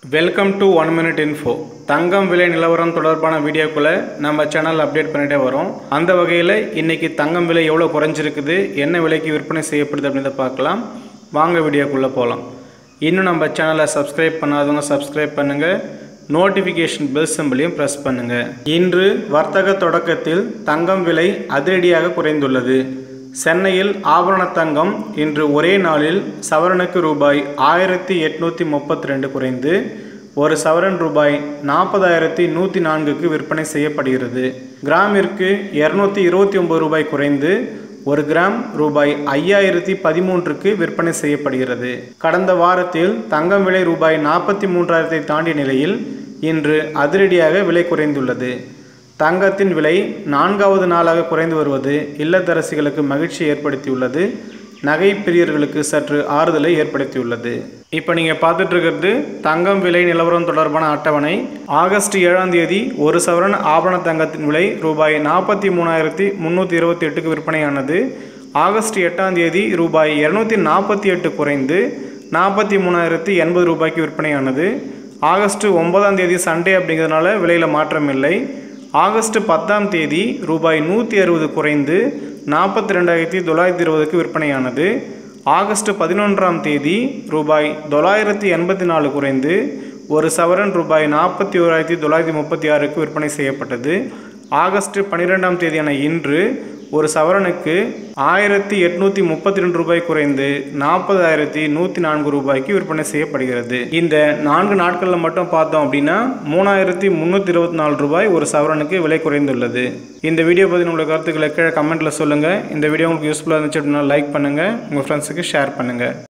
welcome to one minute info தங்கம் விலை நிலவரம் தொடர்பான வீடியோக்குள்ளே நம்ம சேனல் அப்டேட் பண்ணிட்டே வரோம் அந்த வகையில் இன்னைக்கு தங்கம் விலை எவ்வளோ குறைஞ்சிருக்குது என்ன விலைக்கு விற்பனை செய்யப்படுது அப்படின்றத பார்க்கலாம் வாங்க வீடியோக்குள்ளே போகலாம் இன்னும் நம்ம சேனலை சப்ஸ்கிரைப் பண்ணாதவங்க சப்ஸ்கிரைப் பண்ணுங்கள் நோட்டிஃபிகேஷன் பெல் சிம்பிளையும் ப்ரெஸ் பண்ணுங்கள் இன்று வர்த்தக தொடக்கத்தில் தங்கம் விலை அதிரடியாக குறைந்துள்ளது சென்னையில் ஆபரண தங்கம் இன்று ஒரே நாளில் சவரனுக்கு ரூபாய் ஆயிரத்தி எட்நூற்றி முப்பத்தி ரெண்டு குறைந்து ஒரு சவரன் ரூபாய் நாற்பதாயிரத்தி நூற்றி நான்குக்கு விற்பனை செய்யப்படுகிறது கிராமிற்கு இரநூத்தி இருபத்தி ஒம்பது ரூபாய் குறைந்து ஒரு கிராம் ரூபாய் ஐயாயிரத்தி பதிமூன்றுக்கு விற்பனை செய்யப்படுகிறது கடந்த வாரத்தில் தங்கம் விலை ரூபாய் நாற்பத்தி மூன்றாயிரத்தை தாண்டிய நிலையில் இன்று அதிரடியாக விலை குறைந்துள்ளது தங்கத்தின் விலை நான்காவது நாளாக குறைந்து வருவது இல்லத்தரசிகளுக்கு மகிழ்ச்சி ஏற்படுத்தியுள்ளது நகை பிரியர்களுக்கு சற்று ஆறுதலை ஏற்படுத்தியுள்ளது இப்போ நீங்கள் பார்த்துட்டு இருக்கிறது தங்கம் விலை நிலவரம் தொடர்பான அட்டவணை ஆகஸ்ட் ஏழாம் தேதி ஒரு சவரன் ஆபரண தங்கத்தின் விலை ரூபாய் நாற்பத்தி மூணாயிரத்தி முந்நூற்றி இருபத்தி எட்டுக்கு விற்பனையானது ஆகஸ்ட் எட்டாம் தேதி ரூபாய் இரநூத்தி நாற்பத்தி எட்டு குறைந்து நாற்பத்தி மூணாயிரத்தி எண்பது ரூபாய்க்கு விற்பனையானது ஆகஸ்ட் ஒன்பதாம் தேதி சண்டே அப்படிங்கிறதுனால விலையில் மாற்றம் இல்லை ஆகஸ்ட் பத்தாம் தேதி ரூபாய் நூற்றி அறுபது குறைந்து நாற்பத்தி ரெண்டாயிரத்தி தொள்ளாயிரத்தி இருபதுக்கு விற்பனையானது ஆகஸ்ட் பதினொன்றாம் தேதி ரூபாய் தொள்ளாயிரத்தி எண்பத்தி நாலு குறைந்து ஒரு சவரன் ரூபாய் நாற்பத்தி ஓராயிரத்தி தொள்ளாயிரத்தி முப்பத்தி ஆறுக்கு விற்பனை செய்யப்பட்டது ஆகஸ்ட் பன்னிரெண்டாம் தேதியான இன்று ஒரு சவரனுக்கு ஆயிரத்தி எட்நூற்றி முப்பத்தி ரெண்டு ரூபாய் குறைந்து நாற்பதாயிரத்தி நூற்றி நான்கு ரூபாய்க்கு விற்பனை செய்யப்படுகிறது இந்த நான்கு நாட்களில் மட்டும் பார்த்தோம் அப்படின்னா மூணாயிரத்தி முந்நூற்றி இருபத்தி நாலு ரூபாய் ஒரு சவரனுக்கு விலை குறைந்துள்ளது இந்த வீடியோ பற்றி உங்களோட கருத்துக்களை கீழே கமெண்ட்டில் சொல்லுங்கள் இந்த வீடியோ உங்களுக்கு யூஸ்ஃபுல்லாக இருந்துச்சு அப்படின்னா லைக் பண்ணுங்கள் உங்கள் ஃப்ரெண்ட்ஸுக்கு ஷேர் பண்ணுங்கள்